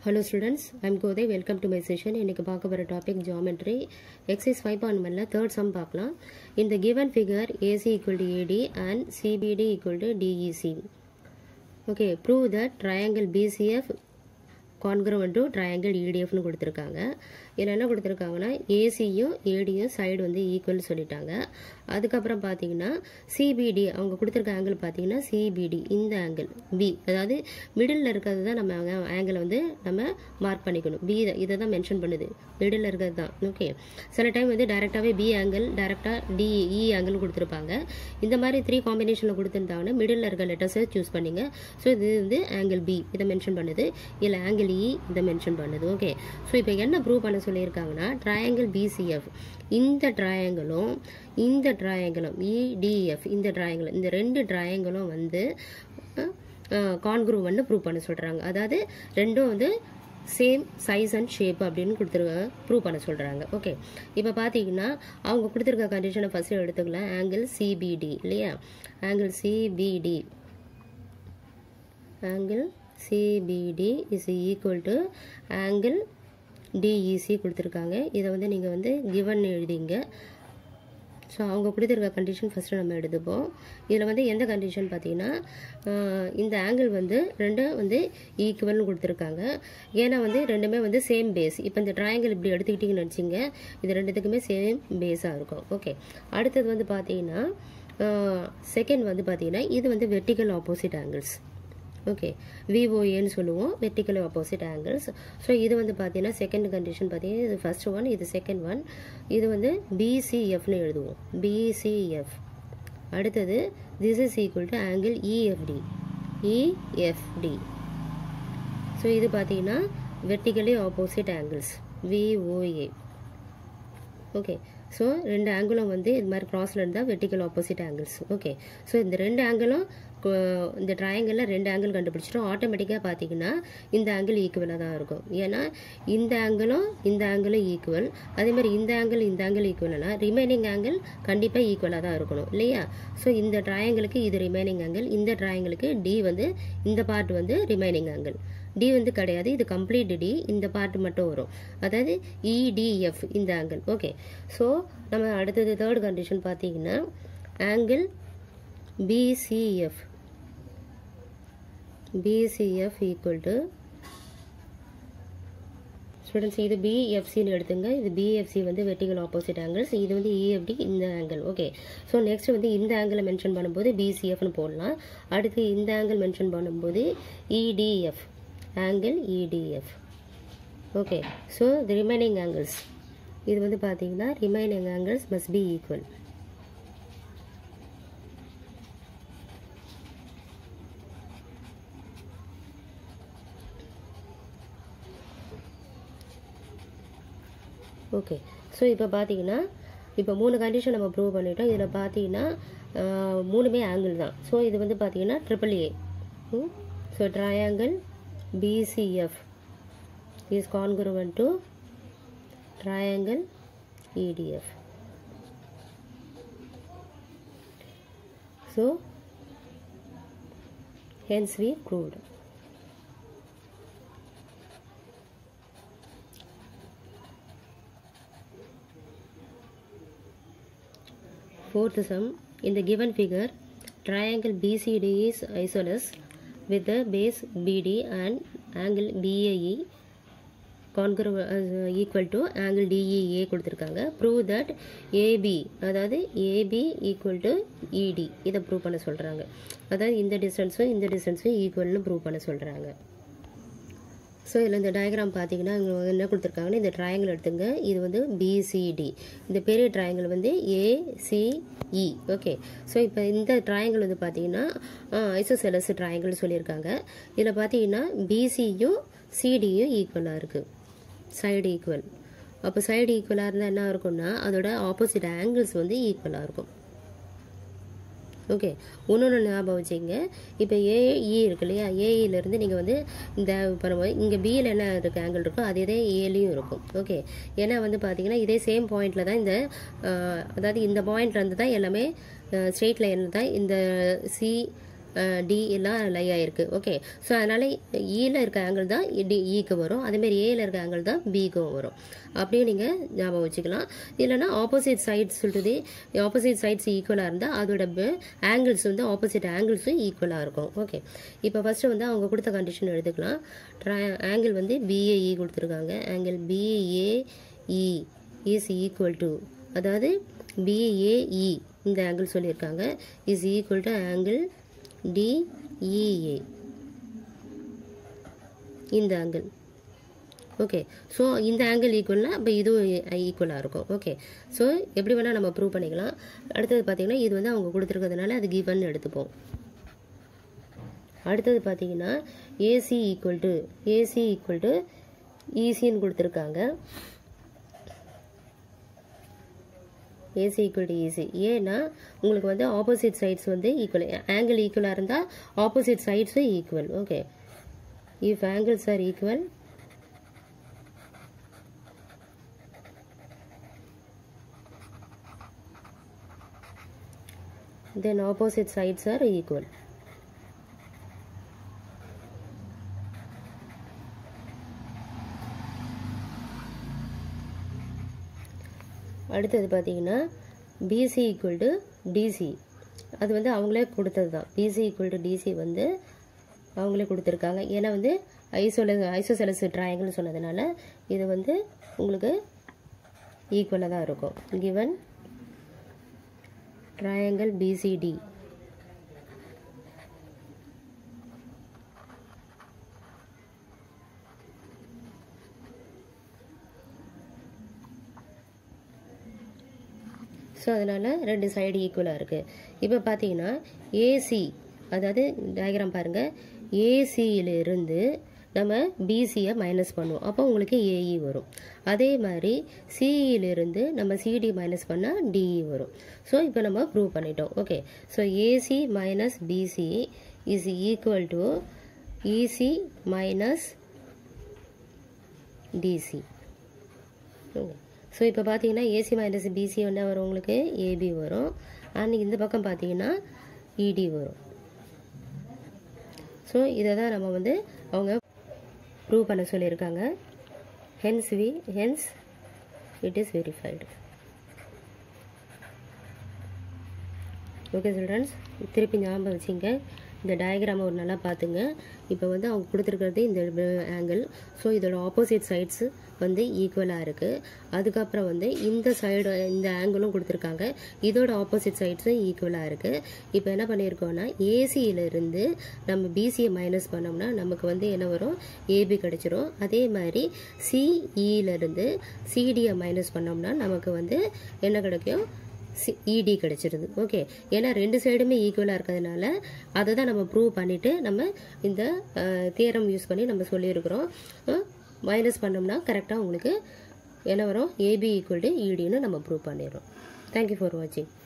Hello students I'm Kothai welcome to my session இன்னைக்கு பார்க்க போகிற topic geometry exercise five point ஒன்ல தேர்ட் சம் பார்க்கலாம் இந்த given figure AC equal to AD and CBD equal to DEC okay prove that triangle BCF congruent to triangle இடிஎஃப்னு கொடுத்துருக்காங்க இதில் என்ன கொடுத்துருக்காங்கன்னா ஏசியும் ஏடியும் சைடு வந்து ஈக்குவல் சொல்லிட்டாங்க அதுக்கப்புறம் பார்த்தீங்கன்னா சிபிடி அவங்க கொடுத்துருக்க ஆங்கிள் பார்த்தீங்கன்னா சிபிடி இந்த ஆங்கிள் பி அதாவது மிடில் இருக்கிறது தான் நம்ம ஆங்கிளை வந்து நம்ம மார்க் பண்ணிக்கணும் பி இதை தான் மென்ஷன் பண்ணுது மிடில் இருக்கிறது தான் ஓகே சில டைம் வந்து டேரெக்டாகவே பி ஆங்கிள் டேரெக்டாக டி இ ஆங்கிள் கொடுத்துருப்பாங்க இந்த மாதிரி த்ரீ காம்பினேஷனில் கொடுத்துருந்தாங்கன்னா மிடில் இருக்க லெட்டர்ஸை சூஸ் பண்ணிங்க ஸோ இது வந்து ஆங்கிள் பி இதை மென்ஷன் பண்ணுது இல்லை ஆங்கிள் இ இதை மென்ஷன் பண்ணுது ஓகே ஸோ இப்போ என்ன ப்ரூவ் பண்ண சொல்லியிருக்காங்கன்னா ட்ரையாங்கிள் பிசிஎஃப் இந்த ட்ரையாங்கிளும் இந்த ட்ரையாங்கிளும் இடிஎஃப் இந்த ட்ரையாங்கிள் இந்த ரெண்டு ட்ரையாங்கிளும் வந்து கான்குரூவன்னு ப்ரூவ் பண்ண சொல்கிறாங்க அதாவது ரெண்டும் வந்து சேம் சைஸ் அண்ட் ஷேப் அப்படின்னு கொடுத்துருக்காங்க ப்ரூவ் பண்ண சொல்கிறாங்க ஓகே இப்போ பார்த்தீங்கன்னா அவங்க கொடுத்துருக்க கண்டிஷனை ஃபஸ்ட்டு எடுத்துக்கலாம் ஆங்கிள் சிபிடி இல்லையா angle CBD angle CBD is equal to angle DEC கொடுத்துருக்காங்க இதை வந்து நீங்கள் வந்து கிவன் எழுதிங்க ஸோ அவங்க கொடுத்துருக்க கண்டிஷன் ஃபஸ்ட்டு நம்ம எடுத்துப்போம் இதில் வந்து எந்த கண்டிஷன் பார்த்தீங்கன்னா இந்த ஆங்கிள் வந்து ரெண்டும் வந்து ஈக்குவல்னு கொடுத்துருக்காங்க ஏன்னா வந்து ரெண்டுமே வந்து சேம் பேஸ் இப்போ இந்த ட்ரையாங்கிள் இப்படி எடுத்துக்கிட்டிங்கன்னு வச்சிங்க இது ரெண்டுத்துக்குமே சேம் பேஸாக இருக்கும் ஓகே அடுத்தது வந்து பார்த்தீங்கன்னா செகண்ட் வந்து பார்த்தீங்கன்னா இது வந்து வெர்டிக்கல் ஆப்போசிட் ஆங்கிள்ஸ் ஓகே விஓஏன்னு சொல்லுவோம் வெர்டிக்கல் ஆப்போசிட் ஆங்கிள்ஸ் ஸோ இது வந்து பார்த்தீங்கன்னா செகண்ட் கண்டிஷன் பார்த்தீங்கன்னா இது ஃபர்ஸ்ட் ஒன் இது செகண்ட் ஒன் இது வந்து பிசிஎஃப்னு எழுதுவோம் பிசிஎஃப் அடுத்தது this is equal to angle EFD EFD so இது பார்த்தீங்கன்னா vertically opposite angles VOA okay so ரெண்டு ஆங்கிளும் வந்து இது மாதிரி கிராஸில் இருந்தால் vertical opposite angles okay so இந்த ரெண்டு ஆங்கிளும் இந்த ட்ரையாங்கிளில் ரெண்டு ஆங்கிள் கண்டுபிடிச்சிட்டோம் ஆட்டோமேட்டிக்காக பார்த்தீங்கன்னா இந்த ஆங்கிள் ஈக்குவலாக தான் இருக்கும் ஏன்னா இந்த ஆங்கிளும் இந்த ஆங்கிளும் ஈக்குவல் அதேமாதிரி இந்த ஆங்கிள் இந்த ஆங்கிள் ஈக்குவல்னா ரிமைனிங் ஆங்கிள் கண்டிப்பாக ஈக்குவலாக தான் இருக்கணும் இல்லையா ஸோ இந்த ட்ரையாங்கிளுக்கு இது ரிமைனிங் ஆங்கிள் இந்த ட்ரையாங்கிளுக்கு டி வந்து இந்த பார்ட் வந்து ரிமைனிங் ஆங்கிள் டி வந்து கிடையாது இது கம்ப்ளீட் டி இந்த பார்ட் மட்டும் வரும் அதாவது இடிஎஃப் இந்த ஆங்கிள் ஓகே ஸோ நம்ம அடுத்தது தேர்ட் கண்டிஷன் பார்த்தீங்கன்னா angle BCF BCF equal to students இது பிஎஃப்சின்னு எடுத்துங்க இது பிஎஃப்சி வந்து வெர்டிகல் ஆப்போசிட் ஆங்கிள்ஸ் இது வந்து இஎஃப்டி இந்த ஆங்கிள் ஓகே ஸோ நெக்ஸ்ட் வந்து இந்த ஆங்கிளை மென்ஷன் பண்ணும்போது பிசிஎஃப்னு போடலாம் அடுத்து இந்த ஆங்கிள் மென்ஷன் பண்ணும்போது EDF angle EDF okay so the remaining angles இது வந்து பார்த்தீங்கன்னா remaining angles must be equal okay so இப்போ பார்த்தீங்கன்னா இப்போ மூணு கண்டிஷன் நம்ம ப்ரூவ் பண்ணிட்டோம் இதில் பார்த்தீங்கன்னா மூணுமே ஆங்கிள் தான் ஸோ இது வந்து பார்த்தீங்கன்னா triple A so triangle BCF is congruent to triangle EDF. So, hence we proved. Fourth sum, in the given figure, triangle BCD is isosceles with the base BD and angle BAE congruent uh, equal to angle DEA கொடுத்துருக்காங்க prove that AB அதாவது AB equal to ED இதை prove பண்ண சொல்கிறாங்க அதாவது இந்த டிஸ்டன்ஸும் இந்த டிஸ்டன்ஸும் ஈக்குவல்னு prove பண்ண சொல்கிறாங்க ஸோ இதில் இந்த டயக்ராம் பார்த்தீங்கன்னா என்ன கொடுத்துருக்காங்கன்னா இந்த ட்ரையாங்கிள் எடுத்துங்க இது வந்து பிசிடி இந்த பெரிய ட்ரையாங்கிள் வந்து ஏசிஇ ஓகே ஸோ இப்போ இந்த ட்ரையாங்கிள் வந்து பார்த்தீங்கன்னா ஐசோசெலஸ் ட்ரையாங்கிள் சொல்லியிருக்காங்க இதில் பார்த்தீங்கன்னா பிசியும் சிடியும் ஈக்குவலாக இருக்குது சைடு ஈக்குவல் அப்போ சைடு ஈக்குவலாக இருந்தால் என்ன இருக்கும்னா அதோட ஆப்போசிட் ஆங்கிள்ஸ் வந்து ஈக்குவலாக இருக்கும் ஓகே ஒன்று ஞாபகம் வச்சுங்க இப்போ ஏஇ இருக்கு இல்லையா ஏஇலேருந்து நீங்கள் வந்து இந்த பண்ணும்போது இங்கே பியில் என்ன இருக்கு ஆங்கிள் இருக்கோ அதே தான் ஏலையும் இருக்கும் ஓகே ஏன்னா வந்து பார்த்தீங்கன்னா இதே சேம் பாயிண்டில் தான் இந்த அதாவது இந்த பாயிண்ட்லேருந்து தான் எல்லாமே ஸ்ட்ரெயிட் லைனில் தான் இந்த சி டி எல்லாம் லை ஆயிருக்கு ஓகே ஸோ அதனால் ஈல இருக்க ஆங்கிள் தான் டி ஈக்கு வரும் அதேமாரி ஏல இருக்க ஆங்கிள் தான் பிக்கும் வரும் அப்படியே நீங்கள் ஞாபகம் வச்சுக்கலாம் இல்லைனா ஆப்போசிட் சைட்ஸ் சொல்லிட்டு ஆப்போசிட் சைட்ஸ் ஈக்குவலாக இருந்தால் அதோட ஆங்கிள்ஸ் வந்து ஆப்போசிட் ஆங்கிள்ஸும் ஈக்குவலாக இருக்கும் ஓகே இப்போ ஃபஸ்ட்டு வந்து அவங்க கொடுத்த கண்டிஷன் எடுத்துக்கலாம் ஆங்கிள் வந்து பிஏஇ கொடுத்துருக்காங்க angle BAE is equal to அதாவது பிஏஇ இந்த ஆங்கிள் சொல்லியிருக்காங்க is equal to angle DEA இந்த ஆங்கிள் ஓகே ஸோ இந்த ஆங்கிள் ஈக்குவல்னா அப்போ இதுவும் ஈக்குவலாக இருக்கும் ஓகே ஸோ எப்படி வேணால் நம்ம ப்ரூவ் பண்ணிக்கலாம் அடுத்தது பார்த்தீங்கன்னா இது வந்து அவங்க கொடுத்துருக்கிறதுனால அது கிவன் எடுத்துப்போம் அடுத்தது பார்த்தீங்கன்னா AC equal to AC equal to ஈசின்னு கொடுத்துருக்காங்க ஏசி ஈக்குவல் டு ஈசி ஏன்னா உங்களுக்கு வந்து ஆப்போசிட் சைட்ஸ் வந்து ஈக்குவல் ஆங்கிள் ஈக்குவலாக இருந்தால் ஆப்போசிட் சைட்ஸும் equal okay if angles are equal then opposite sides are equal அடுத்தது பார்த்தீங்கன்னா பிசி ஈக்குவல் டு டிசி அது வந்து அவங்களே கொடுத்தது தான் பிசி ஈக்குவல் டு டிசி வந்து அவங்களே கொடுத்துருக்காங்க ஏன்னா வந்து ஐசோல ஐசோசெலஸ் ட்ரையாங்கிள்னு சொன்னதுனால இது வந்து உங்களுக்கு ஈக்குவலாக தான் இருக்கும் கிவன் triangle BCD. ஸோ அதனால் ரெண்டு சைடு ஈக்குவலாக இருக்குது இப்போ பார்த்தீங்கன்னா ஏசி அதாவது டயக்ராம் பாருங்கள் ஏசியிலிருந்து நம்ம பிசியை மைனஸ் பண்ணுவோம் அப்போ உங்களுக்கு ஏஇ வரும் அதே மாதிரி சிஇலிருந்து நம்ம சிடி மைனஸ் பண்ணால் டிஇ வரும் ஸோ இப்போ நம்ம ப்ரூவ் பண்ணிட்டோம் okay so AC minus BC is equal to EC minus DC so இப்போ பார்த்தீங்கன்னா ஏசி மைனஸ் பிசி என்ன வரும் உங்களுக்கு ஏபி வரும் அண்ட் இந்த பக்கம் பார்த்தீங்கன்னா இடி வரும் ஸோ இதை தான் நம்ம வந்து அவங்க ப்ரூவ் பண்ண சொல்லியிருக்காங்க hence we hence it is verified okay childrens திருப்பி ஞாபகம் வச்சுங்க இந்த டயக்ராமை ஒரு நல்லா பார்த்துங்க இப்போ வந்து அவங்க கொடுத்துருக்கிறது இந்த ஆங்கிள் ஸோ இதோட ஆப்போசிட் சைட்ஸு வந்து ஈக்குவலாக இருக்குது அதுக்கப்புறம் வந்து இந்த சைடு இந்த ஆங்கிளும் கொடுத்துருக்காங்க இதோட ஆப்போசிட் சைட்ஸும் ஈக்குவலாக இருக்குது இப்போ என்ன பண்ணியிருக்கோம்னா ஏசியிலிருந்து நம்ம பிசியை மைனஸ் பண்ணோம்னா நமக்கு வந்து என்ன வரும் ஏபி கிடச்சிரும் அதே மாதிரி சிஇலேருந்து சிடியை மைனஸ் பண்ணோம்னா நமக்கு வந்து என்ன கிடைக்கும் சி இடி கிடச்சிருது ஓகே ஏன்னா ரெண்டு சைடுமே ஈக்குவலாக இருக்கிறதுனால அதை தான் நம்ம ப்ரூவ் பண்ணிவிட்டு நம்ம இந்த தியரம் யூஸ் பண்ணி நம்ம சொல்லியிருக்கிறோம் மைனஸ் பண்ணோம்னா கரெக்டாக உங்களுக்கு என்ன வரும் ஏபி ஈக்குவல் டு இடின்னு நம்ம ப்ரூவ் பண்ணிடுறோம் தேங்க்யூ ஃபார் வாட்சிங்